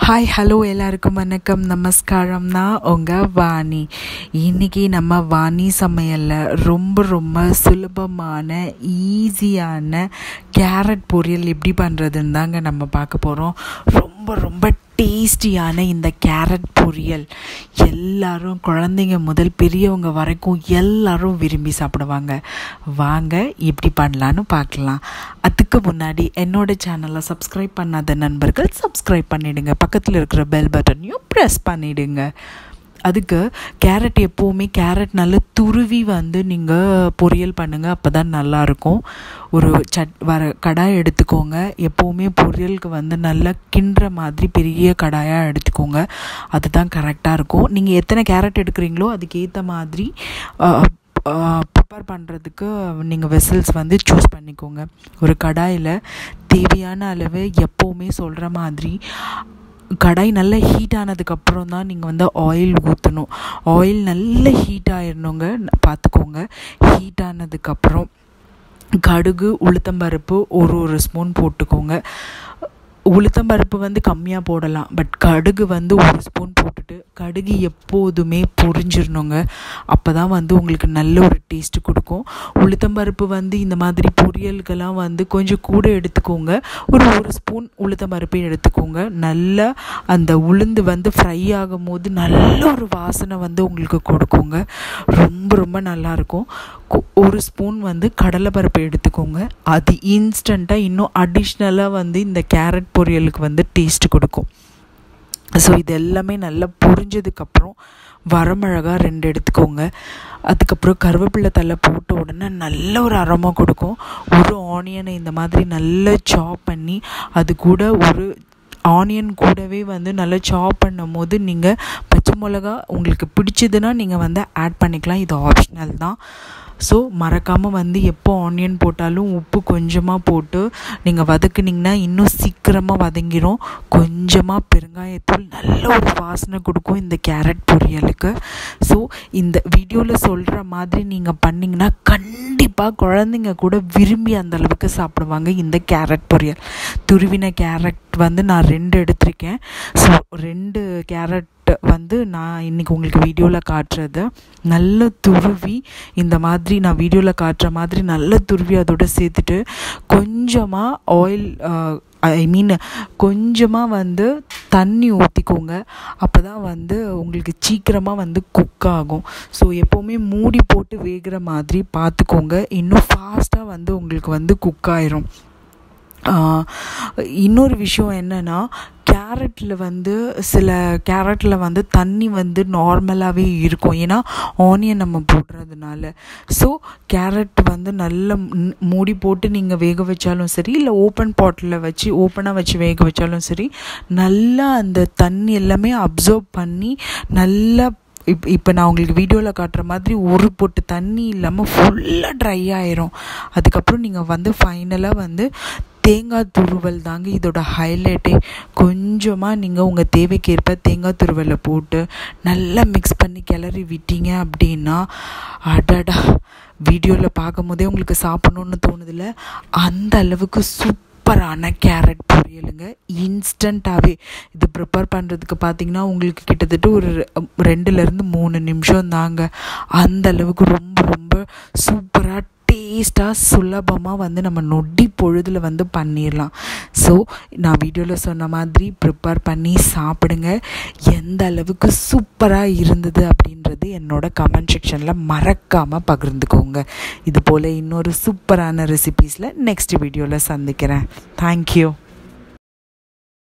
hi hello எல்லாருக்கும் வணக்கம் நமஸ்காரம் நான் உங்கள் வாணி இன்றைக்கி நம்ம வாணி சமையலில் ரொம்ப ரொம்ப சுலபமான ஈஸியான கேரட் பொரியல் எப்படி பண்ணுறதுன்னு தாங்க நம்ம பார்க்க போகிறோம் ரொம்ப ரொம்ப டேஸ்டியான இந்த கேரட் பொரியல் எல்லாரும் குழந்தைங்க முதல் பெரியவங்க வரைக்கும் எல்லாரும் விரும்பி சாப்பிடுவாங்க வாங்க எப்படி பண்ணலான்னு பார்க்கலாம் அதுக்கு முன்னாடி என்னோட சேனலை சப்ஸ்கிரைப் பண்ணாத நண்பர்கள் சப்ஸ்கிரைப் பண்ணிடுங்க பக்கத்தில் இருக்கிற பெல் பட்டனையும் ப்ரெஸ் பண்ணிடுங்க அதுக்கு கேரட் எப்போவுமே கேரட் நல்லா துருவி வந்து நீங்கள் பொரியல் பண்ணுங்கள் அப்போ தான் நல்லாயிருக்கும் ஒரு சட் வர கடாய் எடுத்துக்கோங்க எப்போவுமே பொரியலுக்கு வந்து நல்லா கிண்டுற மாதிரி பெரிய கடாயாக எடுத்துக்கோங்க அதுதான் கரெக்டாக இருக்கும் நீங்கள் எத்தனை கேரட் எடுக்கிறீங்களோ அதுக்கேற்ற மாதிரி ப்ரிப்பேர் பண்ணுறதுக்கு நீங்கள் வெசல்ஸ் வந்து சூஸ் பண்ணிக்கோங்க ஒரு கடாயில் தேவையான அளவு எப்போவுமே சொல்கிற மாதிரி கடாய் நல்லா ஹீட் ஆனதுக்கப்புறம் தான் நீங்கள் வந்து ஆயில் ஊற்றணும் ஆயில் நல்ல ஹீட் ஆயிடணுங்க பார்த்துக்கோங்க ஹீட் ஆனதுக்கப்புறம் கடுகு உளுத்தம்பருப்பு ஒரு ஒரு ஸ்பூன் போட்டுக்கோங்க உளுத்தம்பருப்பு வந்து கம்மியாக போடலாம் பட் கடுகு வந்து ஒரு ஸ்பூன் போட்டுட்டு கடுகு எப்போதுமே பொரிஞ்சிடணுங்க அப்போ தான் வந்து உங்களுக்கு நல்ல ஒரு டேஸ்ட்டு கொடுக்கும் உளுத்தம்பருப்பு வந்து இந்த மாதிரி பொரியலுக்கெல்லாம் வந்து கொஞ்சம் கூட எடுத்துக்கோங்க ஒரு ஒரு ஸ்பூன் உளுத்தம்பருப்பை எடுத்துக்கோங்க நல்லா அந்த உளுந்து வந்து ஃப்ரை ஆகும் போது நல்ல ஒரு வாசனை வந்து உங்களுக்கு கொடுக்குங்க ரொம்ப ரொம்ப நல்லாயிருக்கும் ஒரு ஸ்பூன் வந்து கடலைப்பருப்பு எடுத்துக்கோங்க அது இன்ஸ்டண்ட்டாக இன்னும் அடிஷ்னலாக வந்து இந்த கேரட் பொரியலுக்கு வந்து டேஸ்ட் கொடுக்கும் ஸோ இது எல்லாமே நல்லா பொரிஞ்சதுக்கப்புறம் வரமிளகா ரெண்டு எடுத்துக்கோங்க அதுக்கப்புறம் கருவேப்பிலை தலை போட்ட உடனே நல்ல ஒரு அரோமா கொடுக்கும் ஒரு ஆனியனை இந்த மாதிரி நல்லா சாப் பண்ணி அது கூட ஒரு ஆனியன் கூடவே வந்து நல்லா சாப் பண்ணும் போது நீங்கள் பச்சை மிளகா உங்களுக்கு பிடிச்சதுன்னா நீங்கள் வந்து ஆட் பண்ணிக்கலாம் இது ஆப்ஷனல் தான் ஸோ மறக்காமல் வந்து எப்போ ஆனியன் போட்டாலும் உப்பு கொஞ்சமாக போட்டு நீங்கள் வதக்குனிங்கன்னா இன்னும் சீக்கிரமாக வதங்கிடும் கொஞ்சமாக பெருங்காயத்தூள் நல்ல ஒரு வாசனை கொடுக்கும் இந்த கேரட் பொரியலுக்கு ஸோ இந்த வீடியோவில் சொல்கிற மாதிரி நீங்கள் பண்ணிங்கன்னா கண்டிப்பாக குழந்தைங்க கூட விரும்பி அந்த அளவுக்கு சாப்பிடுவாங்க இந்த கேரட் பொரியல் துருவின கேரட் வந்து நான் ரெண்டு எடுத்திருக்கேன் ஸோ ரெண்டு கேரட் வந்து நான் இன்றைக்கி உங்களுக்கு வீடியோவில் காட்டுறது நல்ல துருவி இந்த மாதிரி நான் வீடியோவில் காட்டுற மாதிரி நல்ல துருவி அதோடு சேர்த்துட்டு கொஞ்சமாக ஆயில் ஐ மீன் கொஞ்சமாக வந்து தண்ணி ஊற்றிக்கோங்க அப்போ தான் வந்து உங்களுக்கு சீக்கிரமாக வந்து குக் ஆகும் ஸோ எப்போவுமே மூடி போட்டு வேகிற மாதிரி பார்த்துக்கோங்க இன்னும் ஃபாஸ்ட்டாக வந்து உங்களுக்கு வந்து குக் ஆயிரும் இன்னொரு விஷயம் என்னென்னா கேரட்டில் வந்து சில கேரட்டில் வந்து தண்ணி வந்து நார்மலாகவே இருக்கும் ஏன்னா ஆனியன் நம்ம போடுறதுனால ஸோ கேரட் வந்து நல்ல மூடி போட்டு நீங்கள் வேக வச்சாலும் சரி இல்லை ஓப்பன் பாட்டில் வச்சு ஓப்பனாக வச்சு வேக வச்சாலும் சரி நல்லா அந்த தண்ணி எல்லாமே அப்சர்வ் பண்ணி நல்லா இப் இப்போ நான் உங்களுக்கு வீடியோவில் காட்டுற மாதிரி ஒரு பொட்டு தண்ணி இல்லாமல் ஃபுல்லாக ட்ரை ஆயிரும் அதுக்கப்புறம் நீங்கள் வந்து ஃபைனலாக வந்து தேங்காய் துருவல் தாங்க இதோட ஹைலைட்டே கொஞ்சமாக நீங்கள் உங்கள் தேவைக்கேற்ப தேங்காய் துருவலை போட்டு நல்லா மிக்ஸ் பண்ணி கிளறி விட்டீங்க அப்படின்னா அடடா வீடியோவில் பார்க்கும் போதே உங்களுக்கு சாப்பிட்ணுன்னு தோணுதில்ல அந்த அளவுக்கு சூப் சூப்பரான கேரட் பொரியலுங்க இன்ஸ்டண்ட்டாகவே இது ப்ரிப்பேர் பண்ணுறதுக்கு பார்த்தீங்கன்னா உங்களுக்கு கிட்டத்தட்ட ஒரு ரெண்டுலேருந்து மூணு நிமிஷம் தாங்க அந்த அளவுக்கு ரொம்ப ரொம்ப சூப்பராக டேஸ்ட்டாக சுலபமாக வந்து நம்ம நொடி பொழுதில் வந்து பண்ணிடலாம் ஸோ நான் வீடியோவில் சொன்ன மாதிரி ப்ரிப்பேர் பண்ணி சாப்பிடுங்க எந்த அளவுக்கு சூப்பராக இருந்தது அப்படின்றது என்னோட கமெண்ட் செக்ஷனில் மறக்காமல் பகிர்ந்துக்கோங்க இது போல் இன்னொரு சூப்பரான ரெசிபீஸில் நெக்ஸ்ட் வீடியோவில் சந்திக்கிறேன் தேங்க்யூ